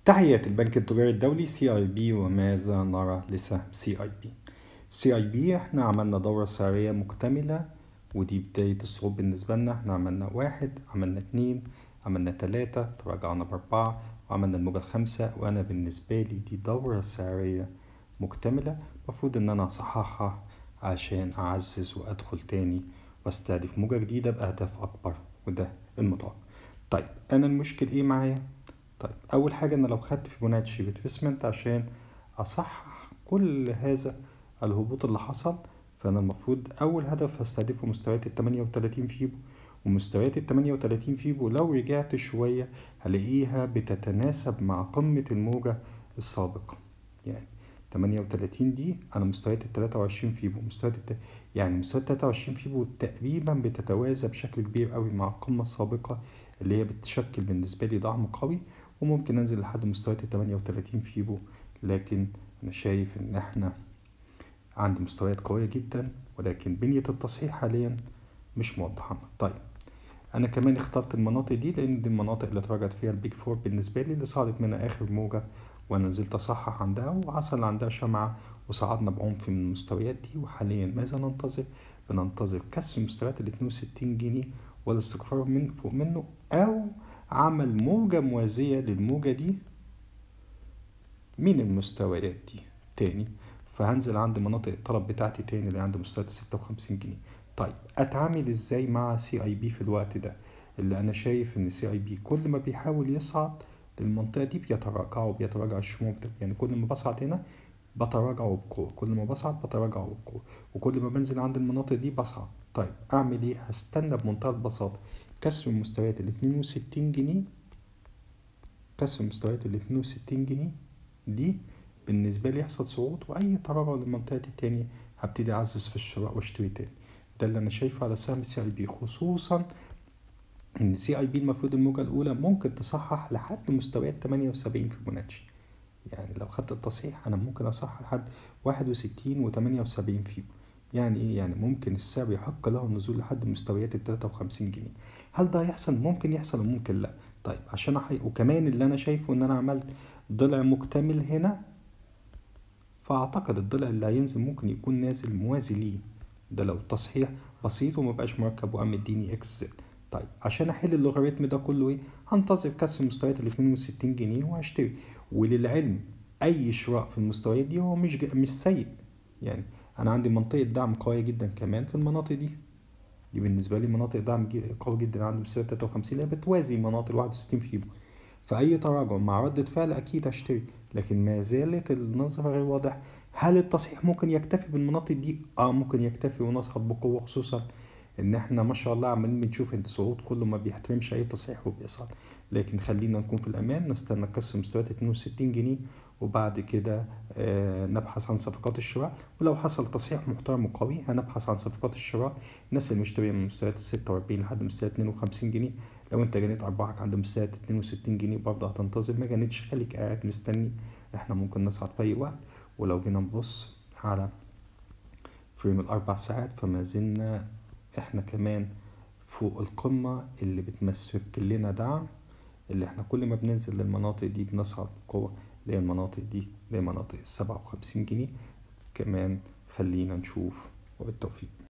تحيات البنك التجاري الدولي سي اي بي وماذا نرى لسهم سي اي بي سي اي بي احنا عملنا دورة سعرية مكتملة ودي بداية الصعود بالنسبة لنا احنا عملنا واحد عملنا اتنين عملنا تلاتة تراجعنا بأربعة وعملنا الموجة الخامسة وأنا بالنسبة لي دي دورة سعرية مكتملة المفروض إن أنا أصححها عشان أعزز وأدخل تاني واستهدف موجة جديدة بأهداف أكبر وده المتوقع طيب أنا المشكل إيه معايا؟ طيب أول حاجة أنا لو خدت فيبوناتشي ريتريسمنت عشان أصحح كل هذا الهبوط اللي حصل فأنا المفروض أول هدف هستهدفه مستويات التمانية وتلاتين فيبو ومستويات التمانية وتلاتين فيبو لو رجعت شوية هلاقيها بتتناسب مع قمة الموجة السابقة يعني تمانية وتلاتين دي أنا مستويات التلاتة وعشرين فيبو مستويات الت... يعني مستويات التلاتة وعشرين فيبو تقريبا بتتوازى بشكل كبير قوي مع القمة السابقة اللي هي بتشكل بالنسبة لي دعم قوي وممكن أنزل لحد مستويات التمانية وتلاتين فيبو لكن أنا شايف إن إحنا عند مستويات قوية جدا ولكن بنية التصحيح حاليا مش موضحة طيب أنا كمان اخترت المناطق دي لأن دي المناطق اللي اتراجعت فيها البيج فور بالنسبة لي اللي صعدت منها آخر موجة وأنا نزلت أصحح عندها وحصل عندها شمعة وصعدنا بعنف من المستويات دي وحاليا ماذا ننتظر؟ بننتظر كسر مستويات ال 62 جنيه والاستقرار من فوق منه أو عمل موجة موازية للموجة دي من المستويات دي تاني فهنزل عند مناطق الطلب بتاعتي تاني اللي عند مستويات ستة وخمسين جنيه طيب اتعامل ازاي مع سي اي بي في الوقت ده اللي انا شايف ان سي اي بي كل ما بيحاول يصعد للمنطقة دي بيتراجع وبيتراجع الشموع بتاعي يعني كل ما بصعد هنا بتراجع وبقوة كل ما بصعد بتراجع وبقوة وكل ما بنزل عند المناطق دي بصعد طيب اعمل ايه هستنى بمنتهى البساطة كسر مستويات ال 62 جنيه كسر مستويات ال 62 جنيه دي بالنسبة لي يحصل صعود وأي تراجع للمنطقة دي تاني هبتدي أعزز في الشراء واشتري تاني ده اللي أنا شايفه على سهم السي أي بي خصوصا إن السي أي بي المفروض الموجة الأولى ممكن تصحح لحد مستويات تمانية وسبعين فيبوناتشي يعني لو خدت التصحيح أنا ممكن أصحح لحد واحد وستين وتمانية وسبعين فيبو يعني إيه يعني ممكن السعر يحق له النزول لحد مستويات التلاتة وخمسين جنيه هل ده هيحصل ممكن يحصل وممكن لأ طيب عشان أحي... وكمان اللي أنا شايفه إن أنا عملت ضلع مكتمل هنا فأعتقد الضلع اللي هينزل ممكن يكون نازل موازي ليه ده لو تصحيح بسيط ومبقاش مركب وقام مديني اكس زد طيب عشان احل اللوغاريتم ده كله ايه هنتظر كسر مستويات ال 62 جنيه وهشتري وللعلم اي شراء في المستويات دي هو مش مش سيء يعني انا عندي منطقه دعم قويه جدا كمان في المناطق دي دي بالنسبه لي مناطق دعم قوي جدا عند مستوى 53 اللي بتوازي مناطق ال 61 فيبو فأي تراجع مع ردة فعل أكيد هشتري لكن ما زالت النظرة غير واضح هل التصحيح ممكن يكتفي بالمناطق دي؟ اه ممكن يكتفي ونصعد بقوة خصوصا ان احنا ما شاء الله عمالين بنشوف ان الصعود كله ما بيحترمش اي تصحيح وبيصعد لكن خلينا نكون في الامان نستنى كسر مستويات 62 جنيه وبعد كده آه نبحث عن صفقات الشراء ولو حصل تصحيح محترم وقوي هنبحث عن صفقات الشراء الناس المشترية من مستويات 46 لحد مستويات 52 جنيه لو انت جنيت ارباحك عند مستويات 62 جنيه برضه هتنتظر ما جنيتش خليك قاعد مستني احنا ممكن نصعد في اي وقت ولو جينا نبص على فريم الاربع ساعات فما زلنا احنا كمان فوق القمة اللي بتمثل لنا دعم اللي احنا كل ما بننزل للمناطق دي بنصعد بقوة اللي هي المناطق دي اللي هي مناطق السبعة وخمسين جنيه كمان خلينا نشوف وبالتوفيق